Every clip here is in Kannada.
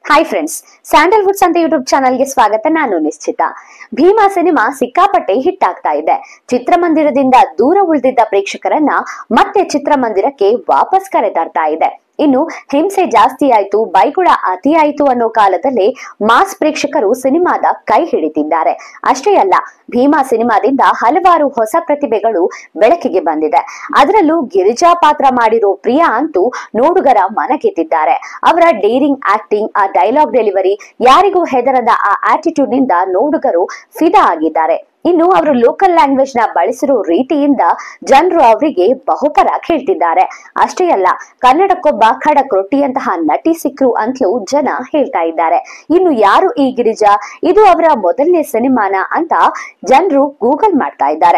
ಹಾಯ್ ಫ್ರೆಂಡ್ಸ್ ಸ್ಯಾಂಡಲ್ವುಡ್ಸ್ ಅಂತ ಯೂಟ್ಯೂಬ್ ಚಾನಲ್ಗೆ ಸ್ವಾಗತ ನಾನು ನಿಶ್ಚಿತ ಭೀಮಾ ಸಿನಿಮಾ ಸಿಕ್ಕಾಪಟ್ಟೆ ಹಿಟ್ ಆಗ್ತಾ ಇದೆ ಚಿತ್ರಮಂದಿರದಿಂದ ದೂರ ಉಳಿದಿದ್ದ ಪ್ರೇಕ್ಷಕರನ್ನ ಮತ್ತೆ ಚಿತ್ರಮಂದಿರಕ್ಕೆ ವಾಪಸ್ ಕರೆತರ್ತಾ ಇದೆ ಇನ್ನು ಹಿಂಸೆ ಜಾಸ್ತಿ ಆಯ್ತು ಬೈಗುಳ ಅತಿ ಆಯ್ತು ಅನ್ನೋ ಕಾಲದಲ್ಲೇ ಮಾಸ್ ಪ್ರೇಕ್ಷಕರು ಸಿನಿಮಾದ ಕೈ ಹಿಡಿತಿದ್ದಾರೆ ಅಷ್ಟೇ ಅಲ್ಲ ಭೀಮಾ ಸಿನಿಮಾದಿಂದ ಹಲವಾರು ಹೊಸ ಪ್ರತಿಭೆಗಳು ಬೆಳಕಿಗೆ ಬಂದಿದೆ ಅದರಲ್ಲೂ ಗಿರಿಜಾ ಪಾತ್ರ ಮಾಡಿರೋ ಪ್ರಿಯಾ ಅಂತೂ ನೋಡುಗರ ಮನಗೆದ್ದಿದ್ದಾರೆ ಅವರ ಡೇರಿಂಗ್ ಆಕ್ಟಿಂಗ್ ಆ ಡೈಲಾಗ್ ಡೆಲಿವರಿ ಯಾರಿಗೂ ಹೆದರದ ಆ ಆಟಿಟ್ಯೂಡ್ ನಿಂದ ನೋಡುಗರು ಫಿದಾ ಆಗಿದ್ದಾರೆ ಇನ್ನು ಅವರು ಲೋಕಲ್ ಲ್ಯಾಂಗ್ವೇಜ್ ನ ಬಳಸಿರೋ ರೀತಿಯಿಂದ ಜನರು ಅವರಿಗೆ ಬಹುಪರ ಕೇಳ್ತಿದ್ದಾರೆ ಅಷ್ಟೇ ಅಲ್ಲ ಕನ್ನಡಕ್ಕೊಬ್ಬ ಖಡಕ್ ರೊಟ್ಟಿಯಂತಹ ನಟಿ ಸಿಕ್ರು ಅಂತಲೂ ಜನ ಹೇಳ್ತಾ ಇದ್ದಾರೆ ಇನ್ನು ಯಾರು ಈ ಗಿರಿಜಾ ಇದು ಅವರ ಮೊದಲನೇ ಸಿನಿಮಾನ ಅಂತ ಜನರು ಗೂಗಲ್ ಮಾಡ್ತಾ ಇದ್ದಾರೆ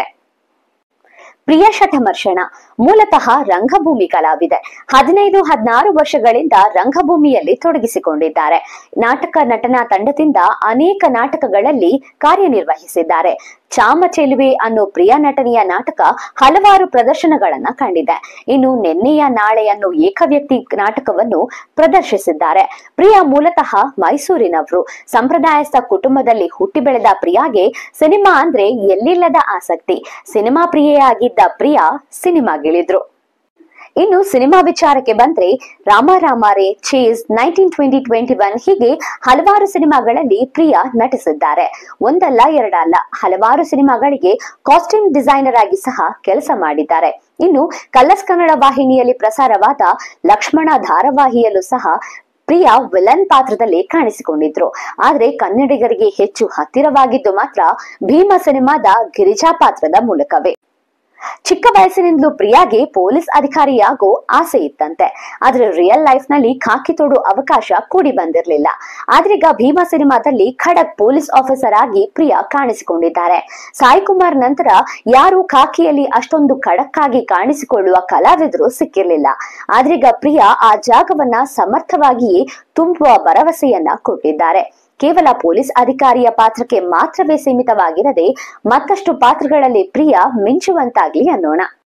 ಪ್ರಿಯ ಶತಮರ್ಷಣ ಮೂಲತಃ ರಂಗಭೂಮಿ ಕಲಾವಿದೆ ಹದಿನೈದು ಹದಿನಾರು ವರ್ಷಗಳಿಂದ ರಂಗಭೂಮಿಯಲ್ಲಿ ತೊಡಗಿಸಿಕೊಂಡಿದ್ದಾರೆ ನಾಟಕ ನಟನಾ ತಂಡದಿಂದ ಅನೇಕ ನಾಟಕಗಳಲ್ಲಿ ಕಾರ್ಯನಿರ್ವಹಿಸಿದ್ದಾರೆ ಚಾಮ ಚೆಲುವೆ ಅನ್ನೋ ಪ್ರಿಯ ನಟನೆಯ ನಾಟಕ ಹಲವಾರು ಪ್ರದರ್ಶನಗಳನ್ನ ಕಂಡಿದೆ ಇನ್ನು ನೆನ್ನೆಯ ನಾಳೆ ಅನ್ನೋ ಏಕವ್ಯಕ್ತಿ ನಾಟಕವನ್ನು ಪ್ರದರ್ಶಿಸಿದ್ದಾರೆ ಪ್ರಿಯ ಮೂಲತಃ ಮೈಸೂರಿನವರು ಸಂಪ್ರದಾಯಸ್ಥ ಕುಟುಂಬದಲ್ಲಿ ಹುಟ್ಟಿ ಬೆಳೆದ ಪ್ರಿಯಾಗೆ ಸಿನಿಮಾ ಅಂದ್ರೆ ಎಲ್ಲಿಲ್ಲದ ಆಸಕ್ತಿ ಸಿನಿಮಾ ಪ್ರಿಯೆಯಾಗಿದ್ದ ಪ್ರಿಯಾ ಸಿನಿಮಾಗಿಳಿದ್ರು ಇನ್ನು ಸಿನಿಮಾ ವಿಚಾರಕ್ಕೆ ಬಂದ್ರೆ Rama Ramare chase nineteen twenty twenty one ಹೀಗೆ ಹಲವಾರು ಸಿನಿಮಾಗಳಲ್ಲಿ ಪ್ರಿಯಾ ನಟಿಸಿದ್ದಾರೆ ಒಂದಲ್ಲ ಎರಡಲ್ಲ ಹಲವಾರು ಸಿನಿಮಾಗಳಿಗೆ ಕಾಸ್ಟ್ಯೂಮ್ ಡಿಸೈನರ್ ಆಗಿ ಸಹ ಕೆಲಸ ಮಾಡಿದ್ದಾರೆ ಇನ್ನು ಕಲರ್ಸ್ ಕನ್ನಡ ವಾಹಿನಿಯಲ್ಲಿ ಪ್ರಸಾರವಾದ ಲಕ್ಷ್ಮಣ ಧಾರಾವಾಹಿಯಲ್ಲೂ ಸಹ ಪ್ರಿಯಾ ವಿಲನ್ ಪಾತ್ರದಲ್ಲಿ ಕಾಣಿಸಿಕೊಂಡಿದ್ರು ಆದ್ರೆ ಕನ್ನಡಿಗರಿಗೆ ಹೆಚ್ಚು ಹತ್ತಿರವಾಗಿದ್ದು ಮಾತ್ರ ಭೀಮ ಸಿನಿಮಾದ ಗಿರಿಜಾ ಪಾತ್ರದ ಮೂಲಕವೇ ಚಿಕ್ಕ ವಯಸ್ಸಿನಿಂದಲೂ ಪ್ರಿಯಾಗೆ ಪೊಲೀಸ್ ಅಧಿಕಾರಿಯಾಗೋ ಆಸೆ ಇತ್ತಂತೆ ಆದ್ರೆ ರಿಯಲ್ ಲೈಫ್ ನಲ್ಲಿ ಖಾಕಿ ತೊಡೋ ಅವಕಾಶ ಕೂಡಿ ಬಂದಿರಲಿಲ್ಲ ಆದ್ರೀಗ ಭೀಮಾ ಸಿನಿಮಾದಲ್ಲಿ ಖಡಕ್ ಪೊಲೀಸ್ ಆಫೀಸರ್ ಆಗಿ ಪ್ರಿಯಾ ಕಾಣಿಸಿಕೊಂಡಿದ್ದಾರೆ ಸಾಯಿ ಕುಮಾರ್ ನಂತರ ಯಾರು ಖಾಕಿಯಲ್ಲಿ ಅಷ್ಟೊಂದು ಖಡಕ್ ಆಗಿ ಕಾಣಿಸಿಕೊಳ್ಳುವ ಕಲಾವಿದರು ಸಿಕ್ಕಿರ್ಲಿಲ್ಲ ಆದ್ರೀಗ ಪ್ರಿಯಾ ಆ ಜಾಗವನ್ನ ಸಮರ್ಥವಾಗಿಯೇ ತುಂಬುವ ಭರವಸೆಯನ್ನ ಕೊಟ್ಟಿದ್ದಾರೆ ಕೇವಲ ಪೊಲೀಸ್ ಅಧಿಕಾರಿಯ ಪಾತ್ರಕ್ಕೆ ಮಾತ್ರವೇ ಸೀಮಿತವಾಗಿರದೆ ಮತ್ತಷ್ಟು ಪಾತ್ರಗಳಲ್ಲಿ ಪ್ರಿಯಾ ಮಿಂಚುವಂತಾಗ್ಲಿ ಅನ್ನೋಣ